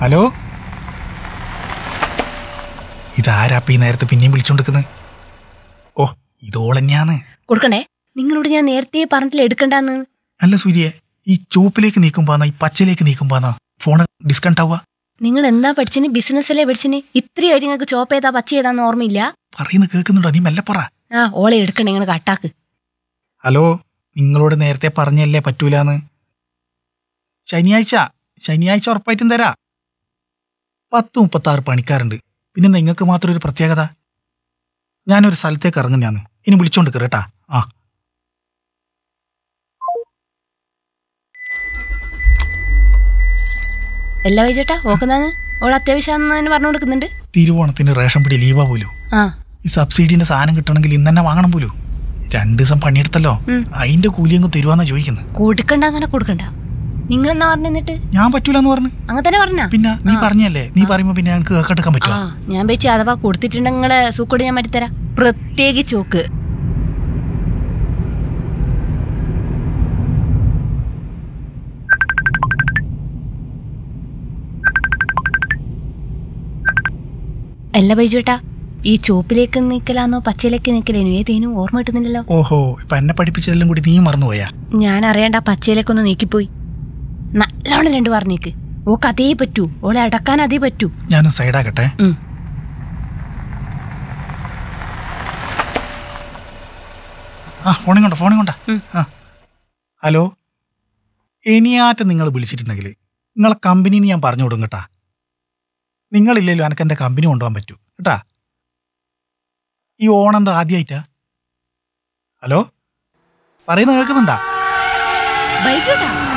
Hello ഇതാരാപ്പ ഈ നേരത്തെ പിന്നെയും വിളിച്ചോണ്ടിരിക്കുന്നത് ഓ ഇതോളന്നെയാന്ന് കൊടുക്കണ്ടേ നിങ്ങളോട് ഞാൻ നേരത്തെ പറഞ്ഞില്ല എടുക്കണ്ടെന്ന് അല്ല സൂര്യ ഈ ചുവപ്പിലേക്ക് നീക്കുമ്പോന്നാ ഈ പച്ചയിലേക്ക് നീക്കുമ്പോന്നാ ഫോണ് ഡിസ്കൗണ്ട് ആവുക നിങ്ങൾ എന്താ പഠിച്ചിന് ബിസിനസ്സല്ലേ പഠിച്ചിന് ഇത്രയായിട്ട് നിങ്ങൾക്ക് ചോപ്പ് ചെയ്താ പച്ച ചെയ്താന്ന് ഓർമ്മയില്ല പറയുന്നത് കേൾക്കുന്നുണ്ടോ നീ മെല്ലെ പറ ആ ഓളെ എടുക്കണേ നിങ്ങൾ കട്ടാക്ക് ഹലോ നിങ്ങളോട് നേരത്തെ പറഞ്ഞല്ലേ പറ്റൂലെന്ന് ശനിയാഴ്ച ശനിയാഴ്ച ഉറപ്പായിട്ടും തരാ പത്ത് മുപ്പത്തി ആറ് പണിക്കാരുണ്ട് പിന്നെ നിങ്ങൾക്ക് മാത്രം ഒരു പ്രത്യേകത ഞാനൊരു സ്ഥലത്തേക്ക് ഇറങ്ങുന്നതാണ് ഇനി വിളിച്ചോണ്ട് കേട്ടാ ആ എല്ലാ വൈചേട്ടാ ഓക്കുന്നാന്ന് ഓൾ അത്യാവശ്യം പറഞ്ഞു കൊടുക്കുന്നുണ്ട് തിരുവോണത്തിന് റേഷൻ പിടി ലീവാ പോലും ആ ഈ സബ്സിഡിന്റെ സാധനം കിട്ടണമെങ്കിൽ ഇന്ന് തന്നെ വാങ്ങണം പോലും രണ്ടു ദിവസം പണിയെടുത്തല്ലോ ഉം. അതിന്റെ കൂലി അങ്ങ് തരുവാന്നാ ചോദിക്കുന്നത് കൊടുക്കണ്ടെന്ന് പറഞ്ഞാ കൊടുക്കണ്ട നിങ്ങൾ എന്നാ പറഞ്ഞു എന്നിട്ട് ഞാൻ പറ്റൂലെന്ന് പറഞ്ഞു അങ്ങനെ തന്നെ പറഞ്ഞാ പിന്നെ നീ ആ. പറഞ്ഞല്ലേ നീ പറയുമ്പോ പിന്നെ ഞങ്ങൾക്ക് കേക്കെടുക്കാൻ ആ പറ്റുമോ ഞാൻ വെച്ച് അഥവാ കൊടുത്തിട്ടുണ്ടെങ്കിൽ നിങ്ങളെ സൂക്കോട് ഞാൻ മാറ്റിത്തരാം പ്രത്യേകിച്ച് ചോക്ക് അല്ല ബൈജുട്ടാ ഈ ചോപ്പിലേക്ക് നിക്കലാന്നോ പച്ചയിലേക്ക് നിക്കലേനോ ഏതേനും ഓർമ്മ കിട്ടുന്നില്ലല്ലോ ഓഹോ ഇപ്പൊ എന്നെ പഠിപ്പിച്ചതെല്ലാം കൂടി നീ മറന്നുപോയാ ഞാൻ അറിയണ്ട ആ പച്ചയിലേക്കൊന്ന് നീക്കിപ്പോയി നല്ലോണം രണ്ട് പറഞ്ഞേക്ക് ഓക്ക് അതേ പറ്റൂ ഓളെ അടക്കാൻ അതേ പറ്റൂ ഞാനും സൈഡാക്കട്ടെ ഉം ആ ഫോണിങ് കൊണ്ട ഫോണിങ് കൊണ്ട ഉം. ആ ഹലോ ഇനിയാറ്റം നിങ്ങൾ വിളിച്ചിട്ടുണ്ടെങ്കിൽ നിങ്ങളെ കമ്പനിന്ന് ഞാൻ പറഞ്ഞു കൊടുക്കും കേട്ടാ നിങ്ങളില്ലല്ലോ എനക്ക് എൻ്റെ കമ്പനി കൊണ്ടുപോകാൻ പറ്റൂ കേട്ടാ ഈ ഓണം എന്താ ആദ്യമായിട്ടാ ഹലോ പറയുന്ന കേൾക്കുന്നുണ്ടാ ബൈജുട്ടാ